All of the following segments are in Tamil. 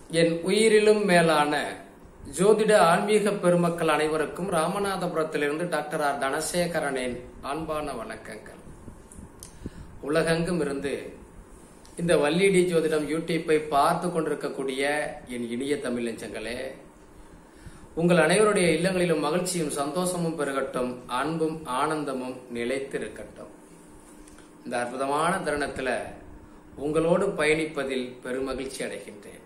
என் உயிரிலும் மேலான ஜோதிட ஆன்மீக பெருமக்கள் அனைவருக்கும் ராமநாதபுரத்திலிருந்து டாக்டர் ஆர் தனசேகரனின் அன்பான வணக்கங்கள் உலகெங்கும் இருந்து இந்த வள்ளிடி ஜோதிடம் யூடியூப்பை பார்த்து கொண்டிருக்கக்கூடிய என் இனிய தமிழ் நெஞ்சங்களே உங்கள் அனைவருடைய இல்லங்களிலும் மகிழ்ச்சியும் சந்தோஷமும் பெருகட்டும் அன்பும் ஆனந்தமும் நிலைத்திருக்கட்டும் இந்த அற்புதமான தருணத்துல உங்களோடு பயணிப்பதில் பெருமகிழ்ச்சி அடைகின்றேன்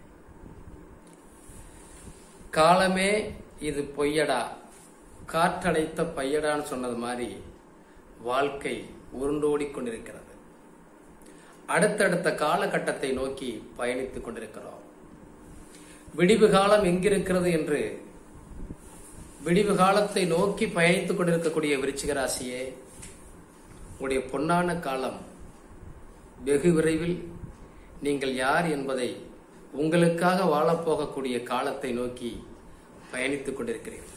காலமே இது பொய்யடா காற்றடைத்த பையடான்னு சொன்னது மாதிரி வாழ்க்கை உருண்டோடி கொண்டிருக்கிறது அடுத்தடுத்த காலகட்டத்தை நோக்கி பயணித்துக் கொண்டிருக்கிறோம் விடிவு காலம் எங்கிருக்கிறது என்று விடிவு காலத்தை நோக்கி பயணித்துக் கொண்டிருக்கக்கூடிய விருச்சிக ராசியே உங்களுடைய பொன்னான காலம் வெகு விரைவில் நீங்கள் யார் என்பதை உங்களுக்காக வாழப்போகக்கூடிய காலத்தை நோக்கி பயணித்துக் கொண்டிருக்கிறீர்கள்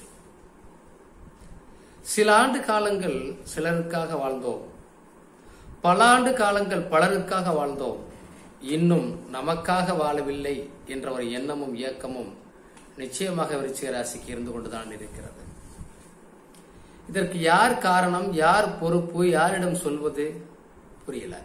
சில ஆண்டு காலங்கள் சிலருக்காக வாழ்ந்தோம் பல ஆண்டு காலங்கள் பலருக்காக வாழ்ந்தோம் இன்னும் நமக்காக வாழவில்லை என்ற ஒரு எண்ணமும் இயக்கமும் நிச்சயமாக விருச்சிக ராசிக்கு இருந்து கொண்டுதான் இருக்கிறது இதற்கு யார் காரணம் யார் பொறுப்பு யாரிடம் சொல்வது புரியல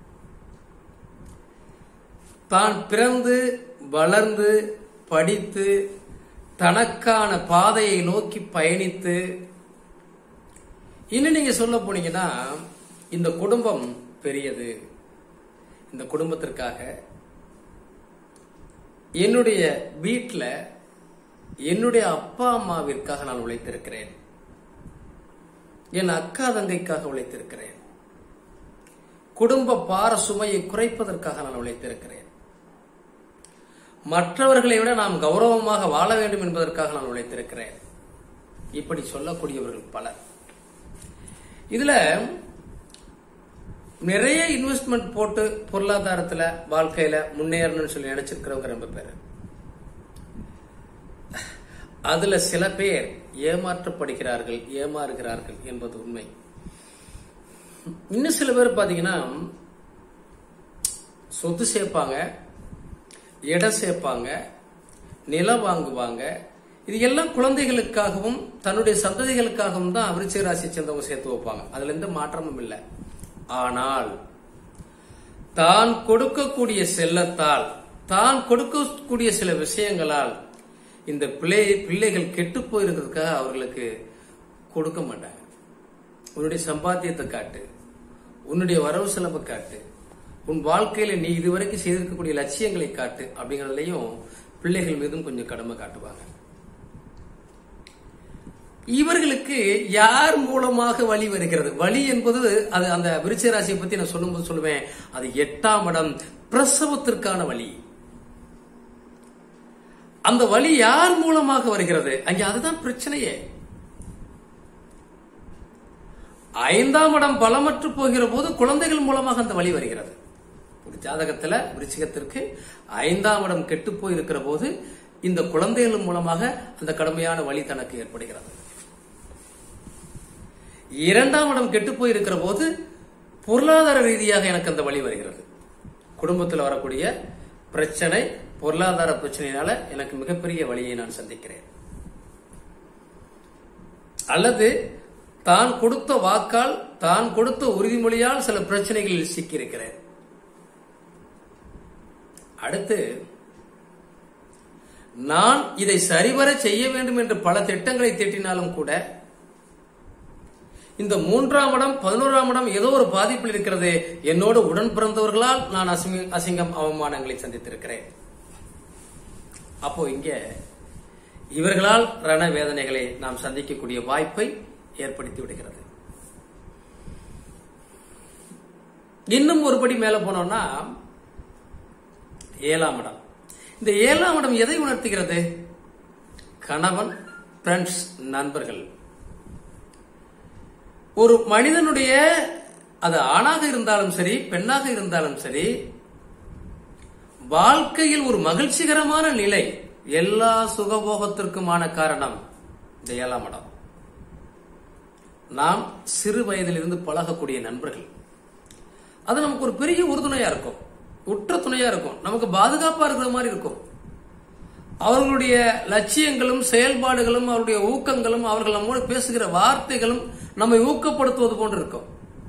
தான் பிறந்து வளர்ந்து படித்து தனக்கான பாதையை நோக்கி பயணித்து இன்னும் நீங்க சொல்ல போனீங்கன்னா இந்த குடும்பம் பெரியது இந்த குடும்பத்திற்காக என்னுடைய வீட்டில் என்னுடைய அப்பா அம்மாவிற்காக நான் உழைத்திருக்கிறேன் என் அக்கா தங்கைக்காக உழைத்திருக்கிறேன் குடும்ப பார சுமையை குறைப்பதற்காக நான் உழைத்திருக்கிறேன் மற்றவர்களை விட நாம் கௌரவமாக வாழ வேண்டும் என்பதற்காக நான் உழைத்திருக்கிறேன் இப்படி சொல்லக்கூடியவர்கள் பலர் இதுல நிறைய இன்வெஸ்ட்மெண்ட் போட்டு பொருளாதாரத்துல வாழ்க்கையில முன்னேறணும்னு சொல்லி நினைச்சிருக்கிறவங்க ரொம்ப பேர் அதுல சில பேர் ஏமாற்றப்படுகிறார்கள் ஏமாறுகிறார்கள் என்பது உண்மை இன்னும் சில பேர் பாத்தீங்கன்னா சொத்து சேர்ப்பாங்க இடம் சேர்ப்பாங்க நிலம் வாங்குவாங்க இது எல்லாம் குழந்தைகளுக்காகவும் தன்னுடைய சந்ததிகளுக்காகவும் தான் விருச்சிக ராசி சேர்ந்தவங்க சேர்த்து வைப்பாங்க அதுல எந்த மாற்றமும் இல்லை ஆனால் தான் கொடுக்கக்கூடிய செல்லத்தால் தான் கொடுக்கக்கூடிய சில விஷயங்களால் இந்த பிள்ளை பிள்ளைகள் கெட்டு போயிருக்கிறதுக்காக அவர்களுக்கு கொடுக்க மாட்டாங்க உன்னுடைய சம்பாத்தியத்தை காட்டு உன்னுடைய வரவு செலவை காட்டு உன் வாழ்க்கையில நீ இதுவரைக்கும் செய்திருக்கக்கூடிய லட்சியங்களை காட்டு அப்படிங்கறதுலயும் பிள்ளைகள் மீதும் கொஞ்சம் கடமை காட்டுவாங்க இவர்களுக்கு யார் மூலமாக வழி வருகிறது வழி என்பது அது அந்த விருச்சிக ராசியை பத்தி நான் சொல்லும்போது சொல்லுவேன் அது எட்டாம் இடம் பிரசவத்திற்கான வழி அந்த வழி யார் மூலமாக வருகிறது அங்கே அதுதான் பிரச்சனையே ஐந்தாம் இடம் பலமற்று போகிற போது குழந்தைகள் மூலமாக அந்த வழி வருகிறது ஒரு ஜாதகத்துல விருச்சிகத்திற்கு ஐந்தாம் இடம் கெட்டு போயிருக்கிற போது இந்த குழந்தைகள் மூலமாக அந்த கடுமையான வழி தனக்கு ஏற்படுகிறது இரண்டாம் இடம் கெட்டு போயிருக்கிற போது பொருளாதார ரீதியாக எனக்கு அந்த வழி வருகிறது குடும்பத்தில் வரக்கூடிய பிரச்சனை பொருளாதார பிரச்சனையினால எனக்கு மிகப்பெரிய வழியை நான் சந்திக்கிறேன் அல்லது தான் கொடுத்த வாக்கால் தான் கொடுத்த உறுதிமொழியால் சில பிரச்சனைகளில் சிக்கியிருக்கிறேன் அடுத்து நான் இதை சரிவர செய்ய வேண்டும் என்று பல திட்டங்களை திட்டினாலும் கூட இந்த மூன்றாம் இடம் பதினோராம் இடம் ஏதோ ஒரு பாதிப்பில் இருக்கிறது என்னோடு உடன் பிறந்தவர்களால் நான் அசிங்கம் அவமானங்களை சந்தித்திருக்கிறேன் அப்போ இங்க இவர்களால் ரண வேதனைகளை நாம் சந்திக்கக்கூடிய வாய்ப்பை ஏற்படுத்தி விடுகிறது இன்னும் ஒருபடி மேல போனோம்னா ஏழாம் இடம் இந்த ஏழாம் இடம் எதை உணர்த்துகிறது கணவன் ஃப்ரெண்ட்ஸ் நண்பர்கள் ஒரு மனிதனுடைய அது ஆணாக இருந்தாலும் சரி பெண்ணாக இருந்தாலும் சரி வாழ்க்கையில் ஒரு மகிழ்ச்சிகரமான நிலை எல்லா சுகபோகத்திற்குமான காரணம் இந்த ஏழாம் இடம் நாம் சிறு வயதிலிருந்து பழகக்கூடிய நண்பர்கள் அது நமக்கு ஒரு பெரிய உறுதுணையா இருக்கும் உற்ற துணையா இருக்கும் நமக்கு பாதுகாப்பா இருக்கிற மாதிரி இருக்கும் அவர்களுடைய லட்சியங்களும் செயல்பாடுகளும் அவருடைய ஊக்கங்களும் அவர்கள் நம்மோடு பேசுகிற வார்த்தைகளும் நம்மை ஊக்கப்படுத்துவது போன்று இருக்கும்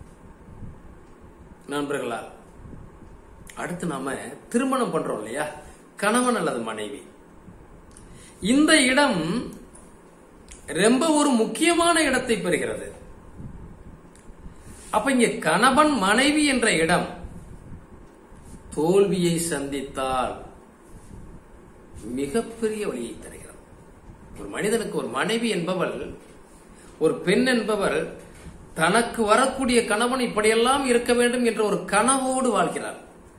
நண்பர்களா அடுத்து நாம திருமணம் பண்றோம் இல்லையா கணவன் அல்லது மனைவி இந்த இடம் ரொம்ப ஒரு முக்கியமான இடத்தை பெறுகிறது அப்ப இங்க கணவன் மனைவி என்ற இடம் தோல்வியை சந்தித்தால் மிகப்பெரிய வழியை தருகிறது ஒரு மனிதனுக்கு ஒரு மனைவி என்பவள் ஒரு பெண் என்பவர் தனக்கு வரக்கூடிய கணவன் இப்படியெல்லாம் இருக்க வேண்டும் என்ற ஒரு கனவோடு வாழ்கிறார்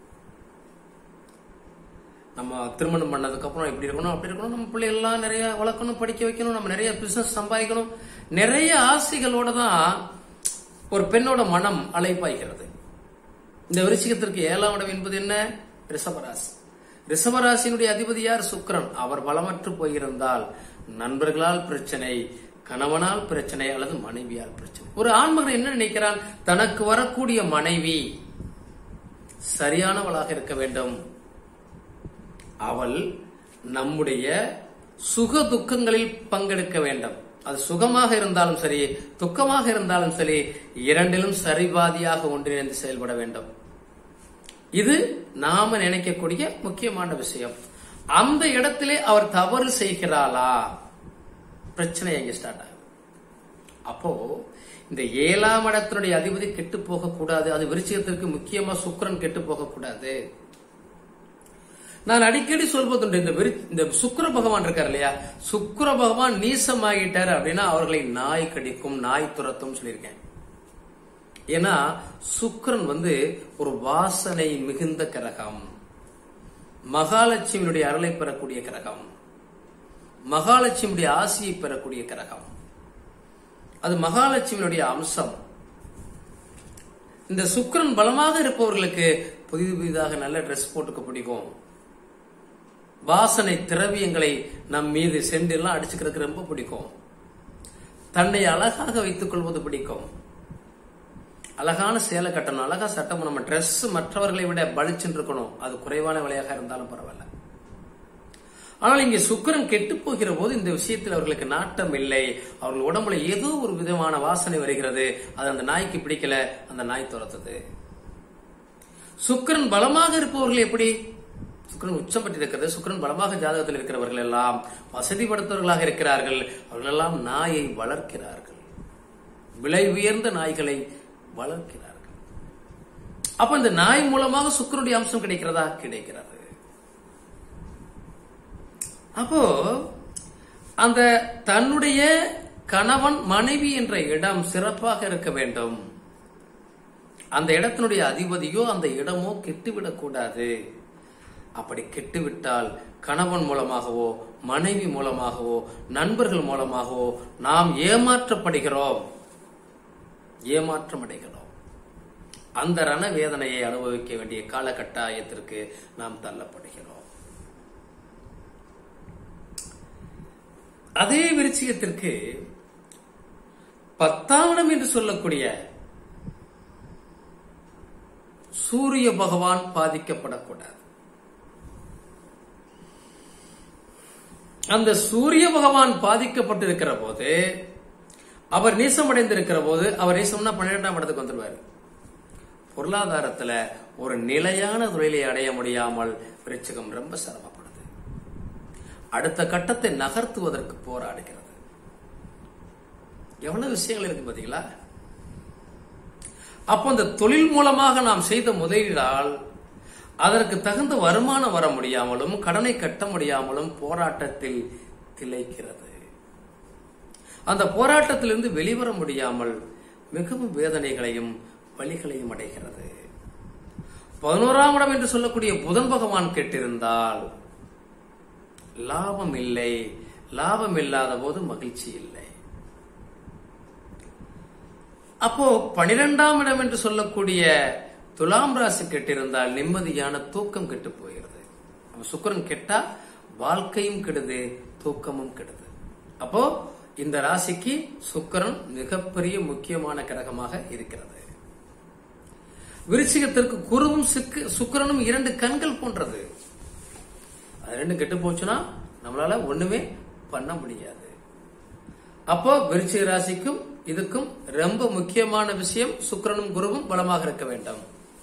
நம்ம திருமணம் பண்ணதுக்கு அப்புறம் இப்படி இருக்கணும் அப்படி இருக்கணும் நம்ம பிள்ளைகள்லாம் நிறைய வளர்க்கணும் படிக்க வைக்கணும் நம்ம நிறைய பிசினஸ் சம்பாதிக்கணும் நிறைய ஆசைகளோட தான் ஒரு பெண்ணோட மனம் அலைப்பாய்கிறது இந்த விருச்சிகத்திற்கு ஏழாம் இடம் என்பது என்ன ரிஷபராசி ரிஷபராசியினுடைய அதிபதி யார் சுக்கிரன் அவர் பலமற்று போயிருந்தால் நண்பர்களால் பிரச்சனை கணவனால் பிரச்சனை அல்லது மனைவியால் பிரச்சனை ஒரு ஆண்மகன் என்ன நினைக்கிறான் தனக்கு வரக்கூடிய மனைவி சரியானவளாக இருக்க வேண்டும் அவள் நம்முடைய சுக துக்கங்களில் பங்கெடுக்க வேண்டும் அது சுகமாக இருந்தாலும் சரி துக்கமாக இருந்தாலும் சரி இரண்டிலும் சரிபாதியாக ஒன்றிணைந்து செயல்பட வேண்டும் இது நாம நினைக்கக்கூடிய முக்கியமான விஷயம் அந்த இடத்திலே அவர் தவறு செய்கிறாளா பிரச்சனை எங்க ஸ்டார்ட் ஆகும் அப்போ இந்த ஏழாம் இடத்தினுடைய அதிபதி கெட்டு போக கூடாது அது விருச்சிகத்திற்கு முக்கியமா சுக்கிரன் கெட்டு போக கூடாது நான் அடிக்கடி சொல்வதுண்டு இந்த விரு- இந்த சுக்கிர பகவான் இருக்கார் இல்லையா சுக்கிர பகவான் நீசமாகிட்டார் அப்படின்னா அவர்களை நாய் கடிக்கும் நாய் துரத்தும் சொல்லியிருக்கேன் ஏன்னா சுக்கிரன் வந்து ஒரு வாசனை மிகுந்த கிரகம் மகாலட்சுமியுடைய அருளை பெறக்கூடிய கிரகம் மகாலட்சுமியுடைய ஆசியை பெறக்கூடிய கிரகம் அது மகாலட்சுமியுடைய அம்சம் இந்த சுக்கிரன் பலமாக இருப்பவர்களுக்கு புதிது புதிதாக நல்ல ட்ரெஸ் போட்டுக்க பிடிக்கும் வாசனை திரவியங்களை நம் மீது சென்றெல்லாம் அடிச்சுக்கிறதுக்கு ரொம்ப பிடிக்கும் தன்னை அழகாக வைத்துக் கொள்வது பிடிக்கும் அழகான சேலை கட்டணும் அழகா சட்டம் நம்ம Dress மற்றவர்களை விட பளிச்சுன்னு இருக்கணும் அது குறைவான விலையாக இருந்தாலும் பரவாயில்ல ஆனால் இங்கே சுக்கிரன் கெட்டு போகிற போது இந்த விஷயத்தில் அவர்களுக்கு நாட்டம் இல்லை அவர்கள் உடம்புல ஏதோ ஒரு விதமான வாசனை வருகிறது அது அந்த நாய்க்கு பிடிக்கல அந்த நாய் துரத்துது சுக்கிரன் பலமாக இருப்பவர்கள் எப்படி சுக்கிரன் உச்சம் பெற்று இருக்கிறது சுக்கிரன் பலமாக ஜாதகத்தில் இருக்கிறவர்கள் எல்லாம் வசதி படுத்தவர்களாக இருக்கிறார்கள் அவர்கள் எல்லாம் நாயை வளர்க்கிறார்கள் விலை உயர்ந்த நாய்களை வளர்க்கிறார்கள் அப்ப இந்த நாய் மூலமாக சுக்கிரனுடைய அம்சம் கிடைக்கிறதா கிடைக்கிறது அப்போ அந்த தன்னுடைய கணவன் மனைவி என்ற இடம் சிறப்பாக இருக்க வேண்டும் அந்த இடத்தினுடைய அதிபதியோ அந்த இடமோ கெட்டுவிடக் கூடாது அப்படி கெட்டுவிட்டால் கணவன் மூலமாகவோ மனைவி மூலமாகவோ நண்பர்கள் மூலமாகவோ நாம் ஏமாற்றப்படுகிறோம் ஏமாற்றம் அடைகிறோம் அந்த ரண வேதனையை அனுபவிக்க வேண்டிய காலகட்டாயத்திற்கு நாம் தள்ளப்படுகிறோம் அதே விருச்சிகத்திற்கு பத்தாம் இடம் என்று சொல்லக்கூடிய சூரிய பகவான் பாதிக்கப்படக்கூடாது அந்த சூரிய பகவான் பாதிக்கப்பட்டிருக்கிற போது அவர் நீசமடைந்திருக்கிற போது அவர் நீசம்னா பன்னிரெண்டாம் இடத்துக்கு வந்துருவாரு பொருளாதாரத்துல ஒரு நிலையான தொழிலை அடைய முடியாமல் விருச்சிகம் ரொம்ப சிரமப்படுது அடுத்த கட்டத்தை நகர்த்துவதற்கு போராடுகிறது எவ்வளவு விஷயங்கள் இருக்கு பாத்தீங்களா அப்போ அந்த தொழில் மூலமாக நாம் செய்த முதலீடால் அதற்கு தகுந்த வருமானம் வர முடியாமலும் கடனை கட்ட முடியாமலும் போராட்டத்தில் திளைக்கிறது அந்த போராட்டத்திலிருந்து வெளிவர முடியாமல் மிகவும் வேதனைகளையும் வலிகளையும் அடைகிறது பதினோராம் இடம் என்று சொல்லக்கூடிய புதன் பகவான் கேட்டிருந்தால் லாபம் இல்லை லாபம் இல்லாத போது மகிழ்ச்சி இல்லை அப்போ பனிரெண்டாம் இடம் என்று சொல்லக்கூடிய துலாம் ராசி கெட்டிருந்தால் நிம்மதியான தூக்கம் கெட்டு போகிறது அப்ப சுக்கிரன் கெட்டா வாழ்க்கையும் கெடுது தூக்கமும் கெடுது அப்போ இந்த ராசிக்கு சுக்கிரன் மிகப்பெரிய முக்கியமான கிரகமாக இருக்கிறது விருச்சிகத்திற்கு குருவும் சிக்கு சுக்கிரனும் இரண்டு கண்கள் போன்றது அது ரெண்டும் கெட்டு போச்சுன்னா நம்மளால ஒண்ணுமே பண்ண முடியாது அப்போ விருச்சிக ராசிக்கும் இதுக்கும் ரொம்ப முக்கியமான விஷயம் சுக்கிரனும் குருவும் பலமாக இருக்க வேண்டும்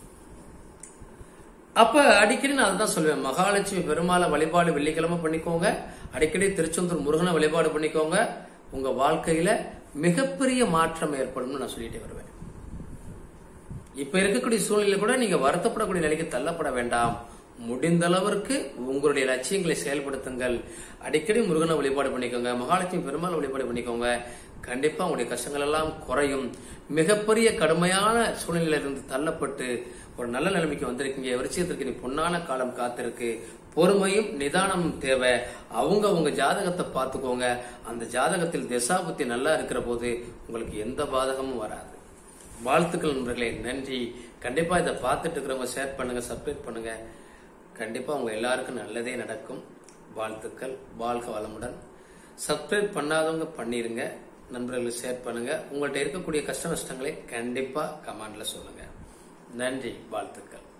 அப்ப அடிக்கடி நான் அதான் சொல்லுவேன் மகாலட்சுமி பெருமாளை வழிபாடு வெள்ளிக்கிழமை பண்ணிக்கோங்க அடிக்கடி திருச்செந்தூர் முருகனை வழிபாடு பண்ணிக்கோங்க உங்க வாழ்க்கையில மிகப்பெரிய மாற்றம் ஏற்படும்னு நான் சொல்லிட்டே வருவேன் இப்ப இருக்கக்கூடிய சூழ்நிலை கூட நீங்க வருத்தப்படக்கூடிய நிலைக்கு தள்ளப்பட வேண்டாம் முடிந்த அளவிற்கு உங்களுடைய லட்சியங்களை செயல்படுத்துங்கள் அடிக்கடி முருகனை வழிபாடு பண்ணிக்கோங்க மகாலட்சுமி பெருமாள் வழிபாடு பண்ணிக்கோங்க கண்டிப்பா உங்களுடைய கஷ்டங்கள் எல்லாம் குறையும் மிகப்பெரிய கடுமையான சூழ்நிலையில இருந்து தள்ளப்பட்டு ஒரு நல்ல நிலைமைக்கு வந்திருக்கீங்க விருச்சியத்திற்கு நீ பொன்னான காலம் காத்திருக்கு பொறுமையும் நிதானமும் தேவை அவங்க உங்க ஜாதகத்தை பார்த்துக்கோங்க அந்த ஜாதகத்தில் திசாபுத்தி நல்லா இருக்கிற போது உங்களுக்கு எந்த பாதகமும் வராது வாழ்த்துக்கள் நண்பர்களே நன்றி கண்டிப்பா இதை பார்த்துட்டு இருக்கிறவங்க ஷேர் பண்ணுங்க சப்ஸ்கிரைப் பண்ணுங்க கண்டிப்பா உங்க எல்லாருக்கும் நல்லதே நடக்கும் வாழ்த்துக்கள் வாழ்க வளமுடன் சப்ஸ்கிரைப் பண்ணாதவங்க பண்ணிருங்க நண்பர்களுக்கு ஷேர் பண்ணுங்க உங்கள்ட்ட இருக்கக்கூடிய கஷ்ட நஷ்டங்களை கண்டிப்பா கமெண்ட்ல சொல்லுங்க நன்றி வாழ்த்துக்கள்